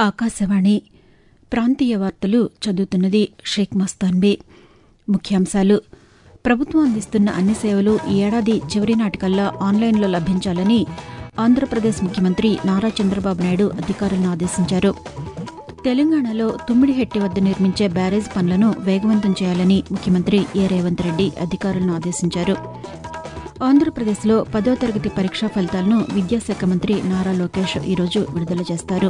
ఆకాశవాణి ప్రాంతీయ వార్తలు చదువుతున్నది షేక్ మస్తాన్బీ ముఖ్యాంశాలు ప్రభుత్వం అందిస్తున్న అన్ని సేవలు ఈ ఏడాది చివరి నాటికల్లా ఆన్లైన్లో లభించాలని ఆంధ్రప్రదేశ్ ముఖ్యమంత్రి నారా చంద్రబాబు నాయుడు అధికారులను ఆదేశించారు తెలంగాణలో తుమ్మిడిహెట్టి వద్ద నిర్మించే బ్యారేజ్ పనులను వేగవంతం చేయాలని ముఖ్యమంత్రి ఏ రేవంత్ రెడ్డి అధికారులను ఆదేశించారు ఆంధ్రప్రదేశ్లో పదో తరగతి పరీక్షా ఫలితాలను విద్యాశాఖ మంత్రి నారా లోకేష్ ఈరోజు విడుదల చేస్తారు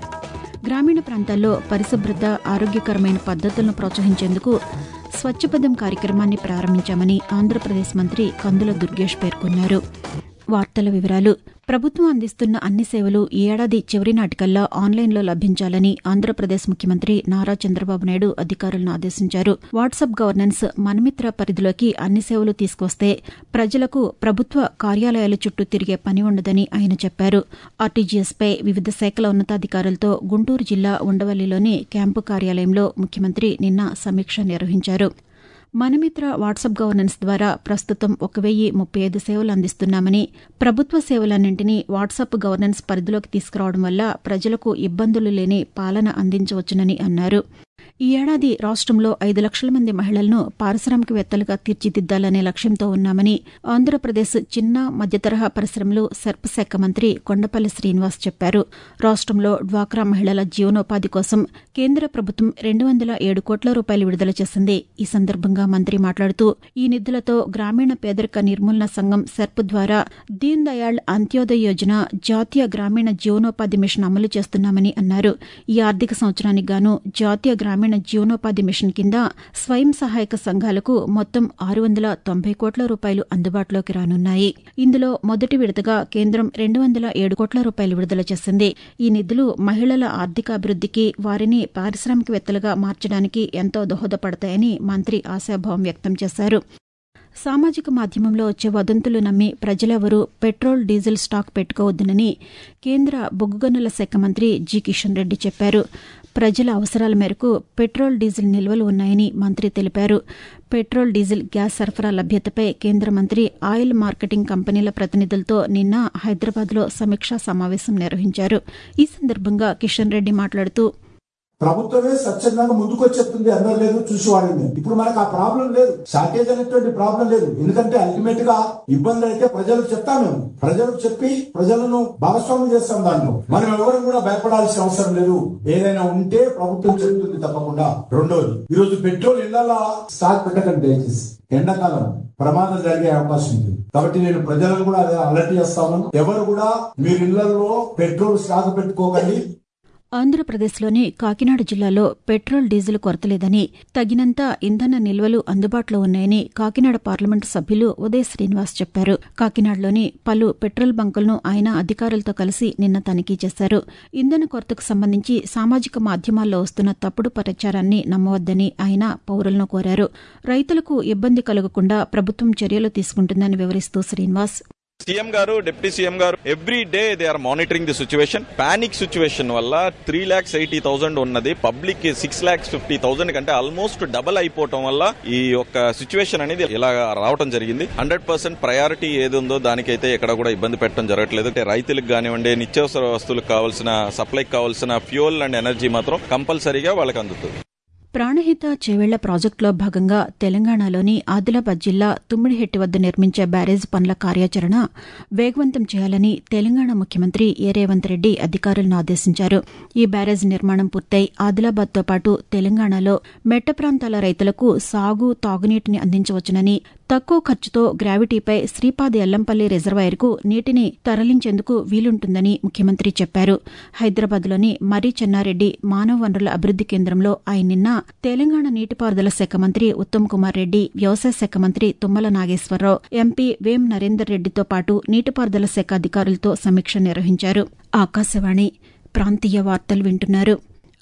గ్రామీణ ప్రాంతాల్లో పరిశుభ్రత ఆరోగ్యకరమైన పద్దతులను ప్రోత్సహించేందుకు స్వచ్ఛపదం కార్యక్రమాన్ని ప్రారంభించామని ఆంధ్రప్రదేశ్ మంత్రి కందుల దుర్గేష్ పేర్కొన్నారు వార్తల వివరాలు ప్రభుత్వం అందిస్తున్న అన్ని సేవలు ఈ ఏడాది చివరి నాటికల్లా ఆన్లైన్లో లభించాలని ఆంధ్రప్రదేశ్ ముఖ్యమంత్రి నారా చంద్రబాబు నాయుడు అధికారులను ఆదేశించారు వాట్సాప్ గవర్నెన్స్ మనమిత్ర పరిధిలోకి అన్ని సేవలు తీసుకొస్తే ప్రజలకు ప్రభుత్వ కార్యాలయాల చుట్టూ తిరిగే పని ఉండదని ఆయన చెప్పారు ఆర్టీజీఎస్పై వివిధ శాఖల ఉన్నతాధికారులతో గుంటూరు జిల్లా ఉండవల్లిలోని క్యాంపు కార్యాలయంలో ముఖ్యమంత్రి నిన్న సమీక్ష నిర్వహించారు మనమిత్ర వాట్సాప్ గవర్నెన్స్ ద్వారా ప్రస్తుతం ఒక వెయ్యి ముప్పై ఐదు సేవలు అందిస్తున్నామని ప్రభుత్వ సేవలన్నింటినీ వాట్సాప్ గవర్నెన్స్ పరిధిలోకి తీసుకురావడం వల్ల ప్రజలకు ఇబ్బందులు లేని పాలన అందించవచ్చునని అన్నారు ఈ ఏడాది రాష్టంలో ఐదు లక్షల మంది మహిళలను పారిశ్రామికవేత్తలుగా తీర్చిదిద్దాలనే లక్ష్యంతో ఉన్నామని ఆంధ్రప్రదేశ్ చిన్న మధ్యతరహా పరిశ్రమలు సర్ప శాఖ మంత్రి కొండపల్లి శ్రీనివాస్ చెప్పారు రాష్టంలో డ్వాక్రా మహిళల జీవనోపాధి కోసం కేంద్ర ప్రభుత్వం రెండు వందల ఏడు కోట్ల రూపాయలు విడుదల చేసింది ఈ సందర్భంగా మంత్రి మాట్లాడుతూ ఈ నిధులతో గ్రామీణ పేదరిక నిర్మూలన సంఘం సెర్ప్ ద్వారా దీన్ దయాళ్ అంత్యోదయ యోజన జాతీయ గ్రామీణ జీవనోపాధి మిషన్ అమలు చేస్తున్నామని అన్నారు ఈ ఆర్థిక సంవత్సరానికి గాను జాతీయ గ్రామీణ జీవనోపాధి మిషన్ కింద స్వయం సహాయక సంఘాలకు మొత్తం ఆరు వందల తొంభై కోట్ల రూపాయలు అందుబాటులోకి రానున్నాయి ఇందులో మొదటి విడతగా కేంద్రం రెండు వందల ఏడు కోట్ల రూపాయలు విడుదల చేసింది ఈ నిధులు మహిళల ఆర్థికాభివృద్దికి వారిని పారిశ్రామికవేత్తలుగా మార్చడానికి ఎంతో దోహదపడతాయని మంత్రి ఆశాభావం వ్యక్తం చేశారు సామాజిక మాధ్యమంలో వచ్చే వదంతులు నమ్మి ప్రజలెవరూ పెట్రోల్ డీజిల్ స్టాక్ పెట్టుకోవద్దునని కేంద్ర బొగ్గు గనుల శాఖ మంత్రి జి కిషన్ రెడ్డి చెప్పారు ప్రజల అవసరాల మేరకు పెట్రోల్ డీజిల్ నిల్వలు ఉన్నాయని మంత్రి తెలిపారు పెట్రోల్ డీజిల్ గ్యాస్ సరఫరా లభ్యతపై కేంద్ర మంత్రి ఆయిల్ మార్కెటింగ్ కంపెనీల ప్రతినిధులతో నిన్న హైదరాబాద్లో సమీక్షా సమావేశం నిర్వహించారు ఈ సందర్భంగా కిషన్ రెడ్డి మాట్లాడుతూ ప్రభుత్వమే స్వచ్ఛందంగా ముందుకు వచ్చి చెప్తుంది అందరూ లేదు చూసి వాడింది ఇప్పుడు మనకు ఆ ప్రాబ్లం లేదు షార్టేజ్ అనేటువంటి ప్రాబ్లం లేదు ఎందుకంటే అల్టిమేట్ గా ఇబ్బంది అయితే ప్రజలకు చెప్తాం మేము ప్రజలకు చెప్పి ప్రజలను భాగస్వామ్యం చేస్తాం దాంట్లో మనం ఎవరు కూడా భయపడాల్సిన అవసరం లేదు ఏదైనా ఉంటే ప్రభుత్వం చెప్తుంది తప్పకుండా రెండోది ఈ రోజు పెట్రోల్ ఇళ్లలో స్టాక్ పెట్టకండి దయచేసి ఎండాకాలం ప్రమాదం జరిగే అవకాశం ఉంది కాబట్టి నేను ప్రజలను కూడా అదే అలర్ట్ చేస్తాను ఎవరు కూడా మీరు ఇళ్లలో పెట్రోల్ స్టాక్ పెట్టుకోకండి ఆంధ్రప్రదేశ్లోని కాకినాడ జిల్లాలో పెట్రోల్ డీజిల్ కొరత లేదని తగినంత ఇంధన నిల్వలు అందుబాటులో ఉన్నాయని కాకినాడ పార్లమెంటు సభ్యులు ఉదయ్ శ్రీనివాస్ చెప్పారు కాకినాడలోని పలు పెట్రోల్ బంకులను ఆయన అధికారులతో కలిసి నిన్న తనిఖీ చేశారు ఇంధన కొరతకు సంబంధించి సామాజిక మాధ్యమాల్లో వస్తున్న తప్పుడు ప్రచారాన్ని నమ్మవద్దని ఆయన పౌరులను కోరారు రైతులకు ఇబ్బంది కలగకుండా ప్రభుత్వం చర్యలు తీసుకుంటుందని వివరిస్తూ శ్రీనివాస్ సీఎం గారు డిప్యూటీ సీఎం గారు every day they are monitoring the situation panic situation వల్ల త్రీ లాక్స్ ఎయిటీ థౌసండ్ ఉన్నది public six lakhs fifty thousand కంటే ఆల్మోస్ట్ డబల్ అయిపోవటం వల్ల ఈ యొక్క సిచ్యువేషన్ అనేది ఇలా రావడం జరిగింది హండ్రెడ్ పర్సెంట్ ప్రయారిటీ ఏది ఉందో దానికైతే ఎక్కడ కూడా ఇబ్బంది పెట్టడం జరగట్లేదు అంటే రైతులకు కానివ్వండి నిత్యావసర వస్తువులకు కావాల్సిన సప్లైకి కావాల్సిన ఫ్యూయల్ అండ్ ఎనర్జీ మాత్రం కంపల్సరీగా వాళ్ళకి అందుతుంది ప్రాణహిత చేవెళ్ల ప్రాజెక్టులో భాగంగా తెలంగాణలోని ఆదిలాబాద్ జిల్లా తుమ్మిడిహెట్టి వద్ద నిర్మించే బ్యారేజ్ పనుల కార్యాచరణ వేగవంతం చేయాలని తెలంగాణ ముఖ్యమంత్రి ఏ రేవంత్ రెడ్డి అధికారులను ఆదేశించారు ఈ బ్యారేజ్ నిర్మాణం పూర్తయి ఆదిలాబాద్తో పాటు తెలంగాణలో మెట్ట ప్రాంతాల రైతులకు సాగు తాగునీటిని అందించవచ్చునని తక్కువ ఖర్చుతో గ్రావిటీపై శ్రీపాద ఎల్లంపల్లి రిజర్వాయర్కు నీటిని తరలించేందుకు వీలుంటుందని ముఖ్యమంత్రి చెప్పారు హైదరాబాద్లోని మర్రి చెన్నారెడ్డి మానవ వనరుల అభివృద్ది కేంద్రంలో ఆయన నిన్న తెలంగాణ నీటిపారుదల శాఖ మంత్రి ఉత్తమ్ కుమార్ రెడ్డి వ్యవసాయ శాఖ మంత్రి తుమ్మల నాగేశ్వరరావు ఎంపీ వేం నరేందర్ రెడ్డితో పాటు నీటిపారుదల శాఖ అధికారులతో సమీక్ష నిర్వహించారు ఆకాశవాణి ప్రాంతీయ వార్తలు వింటున్నారు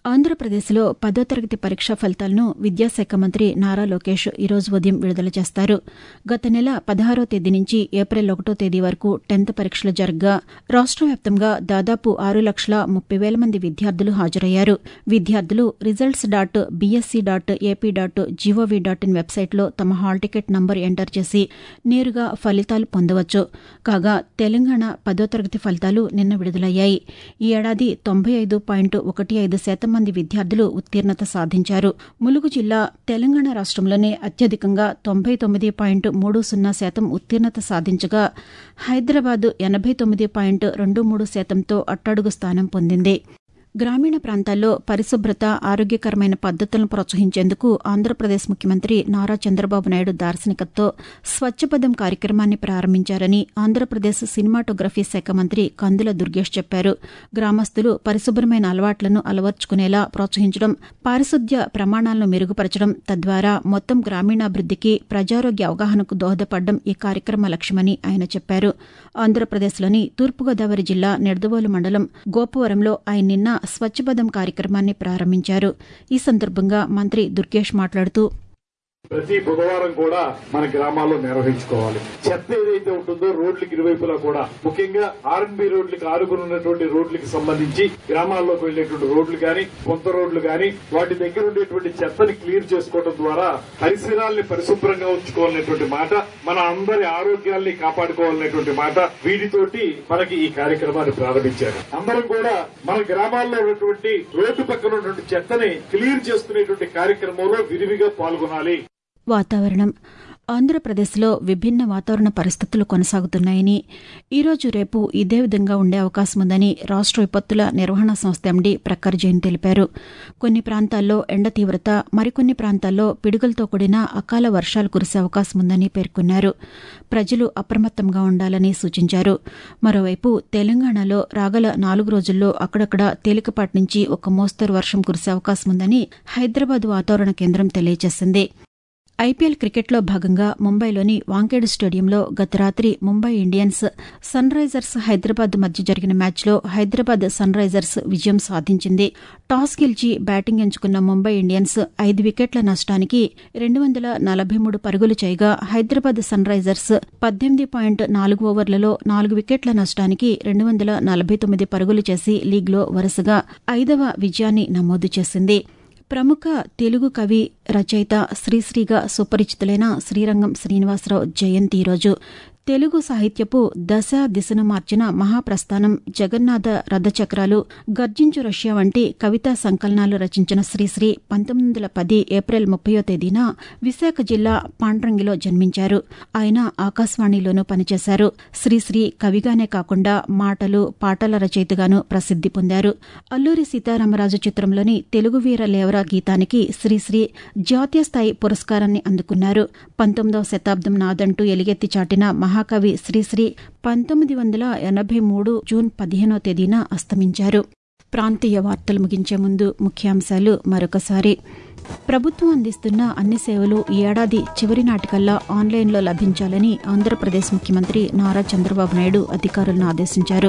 ఆంధ్రప్రదేశ్లో పదో తరగతి పరీక్షా ఫలితాలను విద్యాశాఖ మంత్రి నారా లోకేష్ ఈరోజు ఉదయం విడుదల చేస్తారు గత నెల పదహారో తేదీ నుంచి ఏప్రిల్ ఒకటో తేదీ వరకు టెన్త్ పరీక్షలు జరగ్గా రాష్ట్ర వ్యాప్తంగా దాదాపు ఆరు లక్షల ముప్పై వేల మంది విద్యార్థులు హాజరయ్యారు విద్యార్థులు results dot BSC dot AP dot gov dot in వెబ్సైట్లో తమ హాల్ టికెట్ నంబర్ ఎంటర్ చేసి నేరుగా ఫలితాలు పొందవచ్చు కాగా తెలంగాణ పదో తరగతి ఫలితాలు నిన్న విడుదలయ్యాయి ఈ ఏడాది తొంభై ఐదు పాయింట్ ఒకటి ఐదు శాతం మంది విద్యార్థులు ఉత్తీర్ణత సాధించారు ములుగు జిల్లా తెలంగాణ రాష్ట్రంలోనే అత్యధికంగా తొంభై తొమ్మిది పాయింట్ మూడు సున్నా శాతం ఉత్తీర్ణత సాధించగా హైదరాబాద్ ఎనభై తొమ్మిది పాయింట్ రెండు మూడు శాతంతో అట్టడుగు స్థానం పొందింది గ్రామీణ ప్రాంతాల్లో పరిశుభ్రత ఆరోగ్యకరమైన పద్దతులను ప్రోత్సహించేందుకు ఆంధ్రప్రదేశ్ ముఖ్యమంత్రి నారా చంద్రబాబు నాయుడు దార్శనికతతో స్వచ్ఛపదం కార్యక్రమాన్ని ప్రారంభించారని ఆంధ్రప్రదేశ్ సినిమాటోగ్రఫీ శాఖ మంత్రి కందుల దుర్గేష్ చెప్పారు గ్రామస్తులు పరిశుభ్రమైన అలవాట్లను అలవర్చుకునేలా ప్రోత్సహించడం పారిశుద్ధ్య ప్రమాణాలను మెరుగుపరచడం తద్వారా మొత్తం గ్రామీణాభివృద్దికి ప్రజారోగ్య అవగాహనకు దోహదపడడం ఈ కార్యక్రమ లక్ష్యమని ఆయన చెప్పారు ఆంధ్రప్రదేశ్లోని తూర్పుగోదావరి జిల్లా నిడదవోలు మండలం గోపవరంలో ఆయన నిన్న స్వచ్ఛపదం కార్యక్రమాన్ని ప్రారంభించారు ఈ సందర్భంగా మంత్రి దుర్గేష్ మాట్లాడుతూ ప్రతి బుధవారం కూడా మన గ్రామాల్లో నిర్వహించుకోవాలి చెత్త ఏదైతే ఉంటుందో రోడ్లకి ఇరువైపులా కూడా ముఖ్యంగా ఆర్ఎన్బి రోడ్లకి ఆరుగురు ఉన్నటువంటి రోడ్లకి సంబంధించి గ్రామాల్లోకి వెళ్లేటువంటి రోడ్లు గాని కొంత రోడ్లు గాని వాటి దగ్గర ఉండేటువంటి చెత్తని క్లియర్ చేసుకోవడం ద్వారా పరిసరాల్ని పరిశుభ్రంగా ఉంచుకోవాలనేటువంటి మాట మన అందరి ఆరోగ్యాల్ని కాపాడుకోవాలనేటువంటి మాట వీటితోటి మనకి ఈ కార్యక్రమాన్ని ప్రారంభించారు అందరం కూడా మన గ్రామాల్లో ఉన్నటువంటి రోడ్డు పక్కన ఉన్నటువంటి చెత్తని క్లియర్ చేసుకునేటువంటి కార్యక్రమంలో విరివిగా పాల్గొనాలి వాతావరణం ఆంధ్రప్రదేశ్లో విభిన్న వాతావరణ పరిస్థితులు కొనసాగుతున్నాయని ఈరోజు రేపు ఇదే విధంగా ఉండే అవకాశం ఉందని రాష్ట్ర విపత్తుల నిర్వహణ సంస్థ ఎండీ ప్రఖర్ జైన్ తెలిపారు కొన్ని ప్రాంతాల్లో ఎండ తీవ్రత మరికొన్ని ప్రాంతాల్లో పిడుగులతో కూడిన అకాల వర్షాలు కురిసే అవకాశం ఉందని పేర్కొన్నారు ప్రజలు అప్రమత్తంగా ఉండాలని సూచించారు మరోవైపు తెలంగాణలో రాగల నాలుగు రోజుల్లో అక్కడక్కడ తేలికపాటి నుంచి ఒక మోస్తరు వర్షం కురిసే అవకాశం ఉందని హైదరాబాద్ వాతావరణ కేంద్రం తెలియజేసింది ఐపీఎల్ క్రికెట్లో భాగంగా ముంబైలోని వాంకేడ్ స్టేడియంలో గత రాత్రి Mumbai Indians Sunrisers Hyderabad మధ్య జరిగిన మ్యాచ్లో హైదరాబాద్ సన్ రైజర్స్ విజయం సాధించింది టాస్ గెలిచి బ్యాటింగ్ ఎంచుకున్న ముంబై ఇండియన్స్ ఐదు వికెట్ల నష్టానికి రెండు వందల నలభై మూడు పరుగులు చేయగా హైదరాబాద్ సన్ రైజర్స్ పద్దెనిమిది పాయింట్ నాలుగు ఓవర్లలో నాలుగు వికెట్ల నష్టానికి రెండు వందల నలభై తొమ్మిది పరుగులు చేసి లీగ్లో వరుసగా ఐదవ విజయాన్ని నమోదు చేసింది ప్రముఖ తెలుగు కవి రచయిత శ్రీశ్రీగా సుపరిచితులైన శ్రీరంగం శ్రీనివాసరావు జయంతి ఈరోజు తెలుగు సాహిత్యపు దశ దిశను మార్చిన మహాప్రస్థానం జగన్నాథ రథచక్రాలు గర్జించు రష్యా వంటి కవితా సంకలనాలు రచించిన శ్రీశ్రీ పంతొమ్మిది వందల పది ఏప్రిల్ ముప్పయో తేదీన విశాఖ జిల్లా పాండ్రంగిలో జన్మించారు ఆయన ఆకాశవాణిలోనూ పనిచేశారు శ్రీశ్రీ కవిగానే కాకుండా మాటలు పాటల రచయితగాను ప్రసిద్ది పొందారు అల్లూరి సీతారామరాజు చిత్రంలోని తెలుగు వీర లేవరా గీతానికి శ్రీశ్రీ జాతీయ స్థాయి పురస్కారాన్ని అందుకున్నారు పంతొమ్మిదవ శతాబ్దం నాదంటూ ఎలుగెత్తి చాటిన మహాకవి శ్రీశ్రీ పంతొమ్మిది వందల ఎనభై మూడు జూన్ పదిహేనో తేదీన అస్తమించారు ప్రాంతీయ వార్తలు ముగించే ముందు ముఖ్యాంశాలు మరొకసారి ప్రభుత్వం అందిస్తున్న అన్ని సేవలు ఈ ఏడాది చివరి నాటికల్లా ఆన్లైన్లో లభించాలని ఆంధ్రప్రదేశ్ ముఖ్యమంత్రి నారా చంద్రబాబు నాయుడు అధికారులను ఆదేశించారు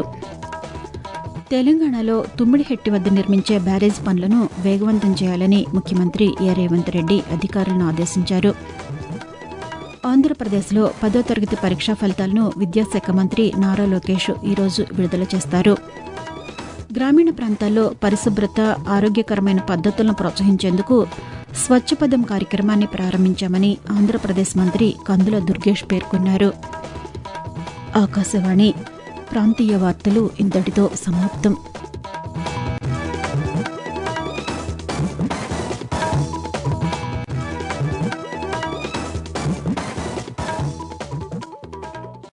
తెలంగాణలో తుమ్మిడిహెట్టి వద్ద నిర్మించే బ్యారేజ్ పనులను వేగవంతం చేయాలని ముఖ్యమంత్రి ఏ రేవంత్ రెడ్డి అధికారులను ఆదేశించారు ఆంధ్రప్రదేశ్లో పదో తరగతి పరీక్షా ఫలితాలను విద్యాశాఖ మంత్రి నారా లోకేష్ ఈరోజు విడుదల చేస్తారు గ్రామీణ ప్రాంతాల్లో పరిశుభ్రత ఆరోగ్యకరమైన పద్దతులను ప్రోత్సహించేందుకు స్వచ్ఛపదం కార్యక్రమాన్ని ప్రారంభించామని ఆంధ్రప్రదేశ్ మంత్రి కందుల దుర్గేష్ పేర్కొన్నారు ఆకాశవాణి ప్రాంతీయ వార్తలు ఇంతటితో సమాప్తం